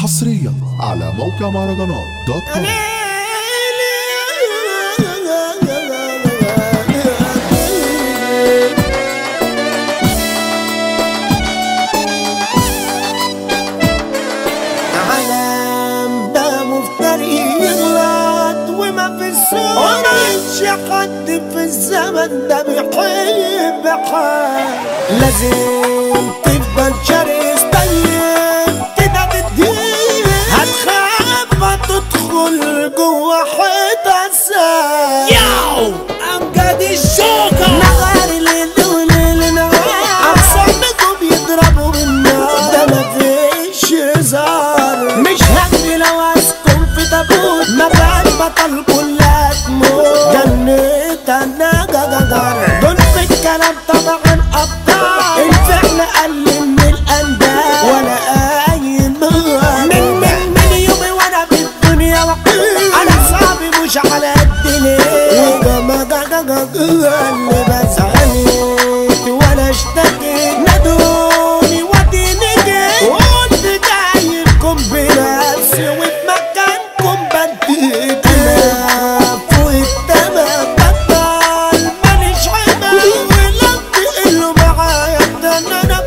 حصريا على موقع مهرجانات دوت كوم عالم ده مفتري يغلط وما في السوق ومش حد في الزمن ده بيحب حد لازم تفضل شرس طيب كده بالدين هتخاف تدخل جوه حيطة سام ياو امجد الشوكة نغار الليل وليل نهار اقسامكم بيضربوا بالنار ده مفيش هزار مش هجري لو اسكن في تابوت ما بقاش بطل كلها تموت جنيت انا جججر دول في الكلام طبعا ابطال الفعل اقل من الاندال وانا قايم من من من يومي وانا في الدنيا وقيل انا صعب مش على قد ليه وجما جججج اللي بزعلت ولا اشتكيت نادوني وديني جيت وقلت جاي لكم بنفسي وفي مكانكم بديت انا فوق التمام بطل ماليش عمل ولو تقلوا معايا ده انا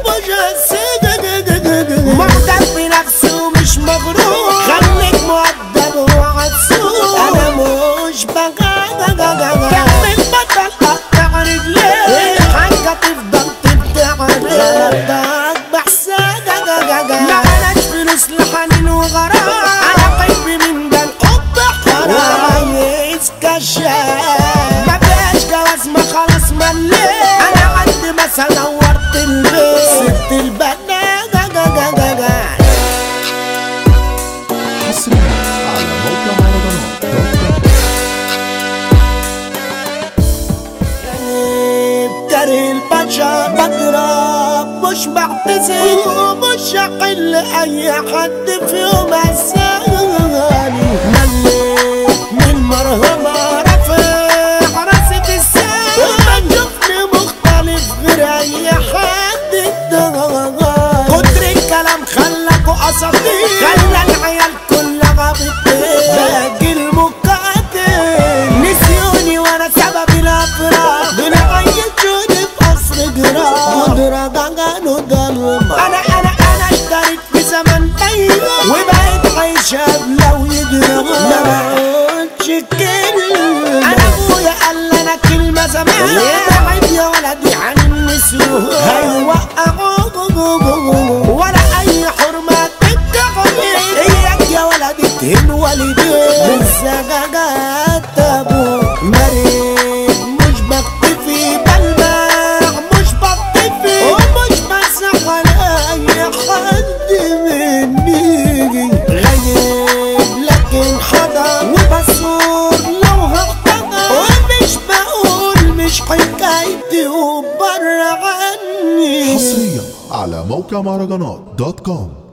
مش معجب بنفسي ومش مغرور خليك مؤدب وعسول انا مش بغاغا تعمل بطل اقطع رجليك حاجه تفضل تبتعني غلطك بحسادة ما بلاش فلوس لحنين وغرام انا قلبي من ده الحب حرام عايز كشاف ما فيهاش جواز ما خلاص مليت انا عندي مثلا نورت البيت ست البنا جا جا جا جا جا حصريا على موقع مهرجانات دوت كوم كاره البشر بضرب مش بعتذر ومش هحل اي حد في يوم الثاني مليت من مرهمة رافع راسي في السما وما شفني مختلف غير اي حد الدرجات كتر الكلام خلاكوا اساطير خلى العيال كلها بتطير باقي المقاتل نسيوني وانا سبب الافراح دول عيشوني في قصر جراح قدرة جنجان وضلمة انا انا انا اشتريت في زمن ضيق وبقيت عايشة لو يدرى ما بقولش كلمة انا ابويا قال لي انا كلمة زمان ابعد يا ولدي عن النسيان هيوقعوك ولا اي حرمة تتقبل اياك يا ولدي تهين والديك بالزجاجات ابوك مريض مش بختفي بلمع مش بختفي ومش بسخ على اي حد مني غايب لكن حضر وبصور لو هحتضر ومش بقول مش حكايتي وبره عني حصريا على موقع مهرجانات دوت كوم